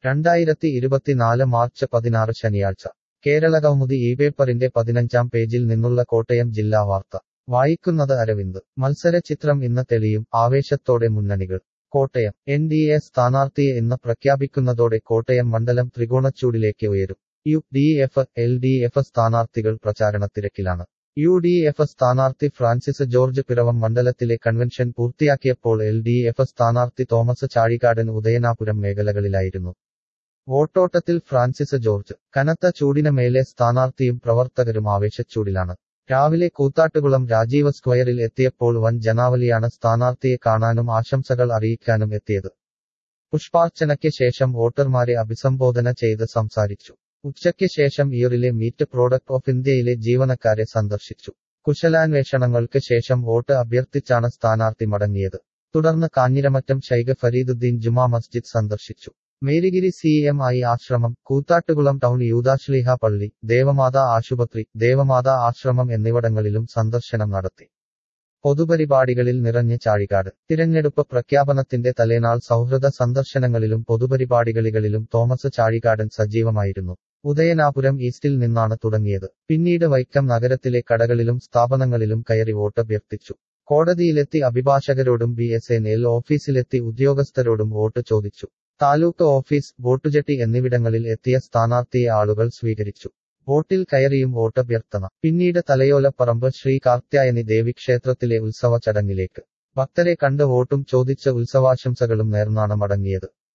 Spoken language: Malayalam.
രണ്ടായിരത്തി ഇരുപത്തിനാല് മാർച്ച് പതിനാറ് ശനിയാഴ്ച കേരളകൗമുദി ഈ പേപ്പറിന്റെ പതിനഞ്ചാം പേജിൽ നിന്നുള്ള കോട്ടയം ജില്ലാ വാർത്ത വായിക്കുന്നത് അരവിന്ദ് മത്സര ചിത്രം ഇന്ന് തെളിയും ആവേശത്തോടെ മുന്നണികൾ കോട്ടയം എൻ ഡി എ സ്ഥാനാർത്ഥിയെ ഇന്ന് പ്രഖ്യാപിക്കുന്നതോടെ കോട്ടയം മണ്ഡലം ത്രികോണച്ചൂടിലേക്ക് ഉയരും U D F L D F സ്ഥാനാർത്ഥികൾ പ്രചാരണത്തിരക്കിലാണ് യു ഡി എഫ് സ്ഥാനാർത്ഥി ഫ്രാൻസിസ് ജോർജ് പിറവം മണ്ഡലത്തിലെ കൺവെൻഷൻ പൂർത്തിയാക്കിയപ്പോൾ എൽ ഡി എഫ് സ്ഥാനാർത്ഥി തോമസ് ചാഴികാടൻ ഉദയനാപുരം മേഖലകളിലായിരുന്നു വോട്ടോട്ടത്തിൽ ഫ്രാൻസിസ് ജോർജ് കനത്ത ചൂടിന് മേലെ സ്ഥാനാർത്ഥിയും പ്രവർത്തകരും ആവേശച്ചൂടിലാണ് രാവിലെ കൂത്താട്ടുകുളം രാജീവ് സ്ക്വയറിൽ എത്തിയപ്പോൾ വൻ ജനാവലിയാണ് സ്ഥാനാർത്ഥിയെ കാണാനും ആശംസകൾ അറിയിക്കാനും എത്തിയത് പുഷ്പാർച്ചനയ്ക്ക് ശേഷം വോട്ടർമാരെ അഭിസംബോധന ചെയ്ത് സംസാരിച്ചു ഉച്ചയ്ക്ക് ശേഷം ഇയറിലെ മീറ്റ് പ്രോഡക്റ്റ് ഓഫ് ഇന്ത്യയിലെ ജീവനക്കാരെ സന്ദർശിച്ചു കുശലാന്വേഷണങ്ങൾക്ക് ശേഷം വോട്ട് അഭ്യർത്ഥിച്ചാണ് സ്ഥാനാർത്ഥി മടങ്ങിയത് തുടർന്ന് കാഞ്ഞിരമറ്റം ഷൈഖ ഫരീദുദ്ദീൻ ജുമാ മസ്ജിദ് സന്ദർശിച്ചു മേരിഗിരി സി എം ഐ ആശ്രമം കൂത്താട്ടുകുളം ടൗൺ യൂദാശ്ലീഹ പള്ളി ദേവമാതാ ആശുപത്രി ദേവമാതാ ആശ്രമം എന്നിവിടങ്ങളിലും സന്ദർശനം നടത്തി പൊതുപരിപാടികളിൽ നിറഞ്ഞ് ചാഴികാട് തിരഞ്ഞെടുപ്പ് പ്രഖ്യാപനത്തിന്റെ തലേനാൾ സൗഹൃദ സന്ദർശനങ്ങളിലും പൊതുപരിപാടികളിലും തോമസ് ചാഴികാടൻ സജീവമായിരുന്നു ഉദയനാപുരം ഈസ്റ്റിൽ നിന്നാണ് തുടങ്ങിയത് പിന്നീട് വൈക്കം നഗരത്തിലെ കടകളിലും സ്ഥാപനങ്ങളിലും കയറി വോട്ടഭ്യർത്ഥിച്ചു കോടതിയിലെത്തി അഭിഭാഷകരോടും ബി എസ് എൻ എൽ ഓഫീസിലെത്തി ഉദ്യോഗസ്ഥരോടും വോട്ട് ചോദിച്ചു താലൂക്ക് ഓഫീസ് വോട്ടുചെട്ടി എന്നിവിടങ്ങളിൽ എത്തിയ സ്ഥാനാർത്ഥിയെ ആളുകൾ സ്വീകരിച്ചു വോട്ടിൽ കയറിയും വോട്ടഭ്യർത്ഥന പിന്നീട് തലയോലപ്പറമ്പ് ശ്രീ കാർത്യായനി ദേവി ക്ഷേത്രത്തിലെ ഉത്സവ ചടങ്ങിലേക്ക് ഭക്തരെ കണ്ട് വോട്ടും ചോദിച്ച ഉത്സവാശംസകളും നേർന്നാണ് മടങ്ങിയത്